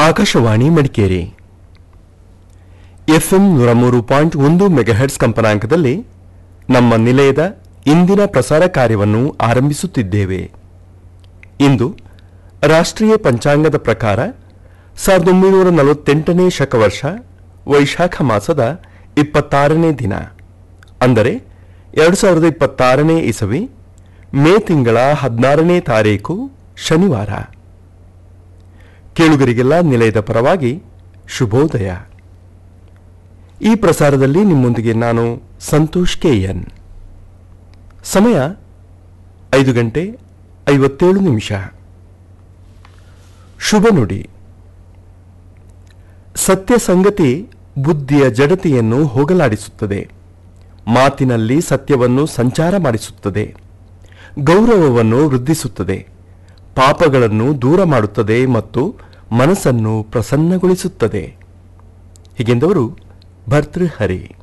Akashvani Madikeri FM ನೂರ ಮೂರು point ಒಂದು ಮೆಗಾಹೆಟ್ಸ್ ಕಂಪನಾಂಕದಲ್ಲಿ ನಮ್ಮ ನಿಲಯದ ಇಂದಿನ ಪ್ರಸಾರ ಕಾರ್ಯವನ್ನು ಆರಂಭಿಸುತ್ತಿದ್ದೇವೆ ಇಂದು ರಾಷ್ಟ್ರೀಯ ಪಂಚಾಂಗದ ಪ್ರಕಾರ ಸಾವಿರದ ಒಂಬೈನೂರ ನಲವತ್ತೆಂಟನೇ ಶಕವರ್ಷ ವೈಶಾಖ ಮಾಸದ ಇಪ್ಪತ್ತಾರನೇ ದಿನ ಅಂದರೆ ಎರಡು ಸಾವಿರದ ಇಪ್ಪತ್ತಾರನೇ ಇಸವಿ ಮೇ ತಿಂಗಳ ಹದಿನಾರನೇ ತಾರೀಕು ಶನಿವಾರ ಕೇಳುಗರಿಗೆಲ್ಲ ನಿಲಯದ ಪರವಾಗಿ ಶುಭೋದಯ ಈ ಪ್ರಸಾರದಲ್ಲಿ ನಿಮ್ಮೊಂದಿಗೆ ನಾನು ಸಂತೋಷ್ ಕೆಎನ್ ಸಮಯ ಐದು ಗಂಟೆ ಐವತ್ತೇಳು ನಿಮಿಷ ಶುಭ ನುಡಿ ಸತ್ಯ ಸಂಗತಿ ಬುದ್ಧಿಯ ಜಡತೆಯನ್ನು ಹೋಗಲಾಡಿಸುತ್ತದೆ ಮಾತಿನಲ್ಲಿ ಸತ್ಯವನ್ನು ಸಂಚಾರ ಮಾಡಿಸುತ್ತದೆ ಗೌರವವನ್ನು ವೃದ್ಧಿಸುತ್ತದೆ ಪಾಪಗಳನ್ನು ದೂರ ಮಾಡುತ್ತದೆ ಮತ್ತು ಮನಸ್ಸನ್ನು ಪ್ರಸನ್ನಗೊಳಿಸುತ್ತದೆ ಹೀಗೆಂದವರು ಭರ್ತೃಹರಿ